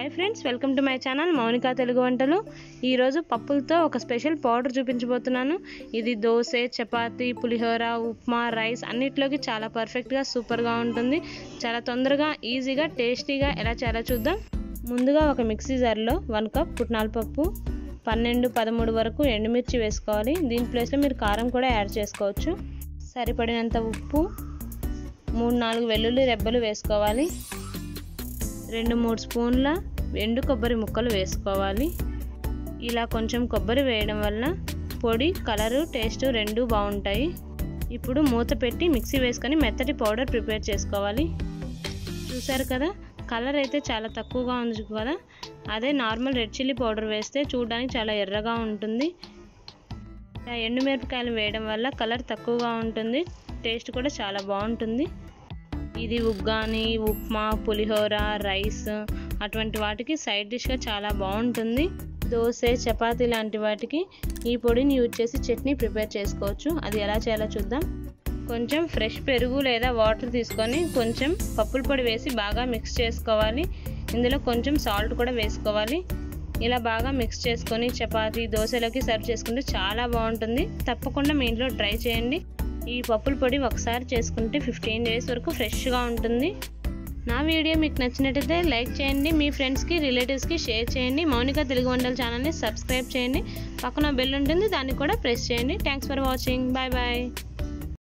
hi friends welcome to my channel Mounika Telugu వంటలు ఈరోజు పప్పులతో ఒక స్పెషల్ పౌడర్ చూపించబోతున్నాను ఇది దోశ చపాతి పులిహోర ఉప్మా రైస్ అన్నిట్లోకి చాలా పర్ఫెక్ట్గా సూపర్గా ఉంటుంది చాలా తొందరగా ఈజీగా టేస్టీగా ఎలా చేయాలో చూద్దాం ముందుగా ఒక మిక్సీ జార్లో వన్ కప్ పుట్నాల పప్పు పన్నెండు పదమూడు వరకు ఎండుమిర్చి వేసుకోవాలి దీని ప్లేస్లో మీరు కారం కూడా యాడ్ చేసుకోవచ్చు సరిపడినంత ఉప్పు మూడు నాలుగు వెల్లుల్లి రెబ్బలు వేసుకోవాలి రెండు మూడు స్పూన్ల ఎండు కొబ్బరి ముక్కలు వేసుకోవాలి ఇలా కొంచెం కొబ్బరి వేయడం వల్ల పొడి కలరు టేస్ట్ రెండు బాగుంటాయి ఇప్పుడు మూత పెట్టి మిక్సీ వేసుకొని మెత్తటి పౌడర్ ప్రిపేర్ చేసుకోవాలి చూసారు కదా కలర్ అయితే చాలా తక్కువగా ఉంది కదా అదే నార్మల్ రెడ్ చిల్లీ పౌడర్ వేస్తే చూడడానికి చాలా ఎర్రగా ఉంటుంది ఎండుమిరపకాయలు వేయడం వల్ల కలర్ తక్కువగా ఉంటుంది టేస్ట్ కూడా చాలా బాగుంటుంది ఇది ఉగ్గాని ఉప్మా పులిహోర రైస్ అటువంటి వాటికి సైడ్ డిష్గా చాలా బాగుంటుంది దోశ చపాతీ లాంటి వాటికి ఈ పొడిని యూజ్ చేసి చట్నీ ప్రిపేర్ చేసుకోవచ్చు అది ఎలా చేయాలో చూద్దాం కొంచెం ఫ్రెష్ పెరుగు లేదా వాటర్ తీసుకొని కొంచెం పప్పుల పొడి వేసి బాగా మిక్స్ చేసుకోవాలి ఇందులో కొంచెం సాల్ట్ కూడా వేసుకోవాలి ఇలా బాగా మిక్స్ చేసుకొని చపాతీ దోశలోకి సర్వ్ చేసుకుంటే చాలా బాగుంటుంది తప్పకుండా మీ ఇంట్లో ట్రై చేయండి ఈ పప్పుల పొడి ఒకసారి చేసుకుంటే ఫిఫ్టీన్ డేస్ వరకు ఫ్రెష్గా ఉంటుంది నా వీడియో మీకు నచ్చినట్టయితే లైక్ చేయండి మీ ఫ్రెండ్స్కి రిలేటివ్స్కి షేర్ చేయండి మౌనిక తెలుగు వంటల ఛానల్ని సబ్స్క్రైబ్ చేయండి పక్కన బెల్ ఉంటుంది దాన్ని కూడా ప్రెస్ చేయండి thanks for watching bye bye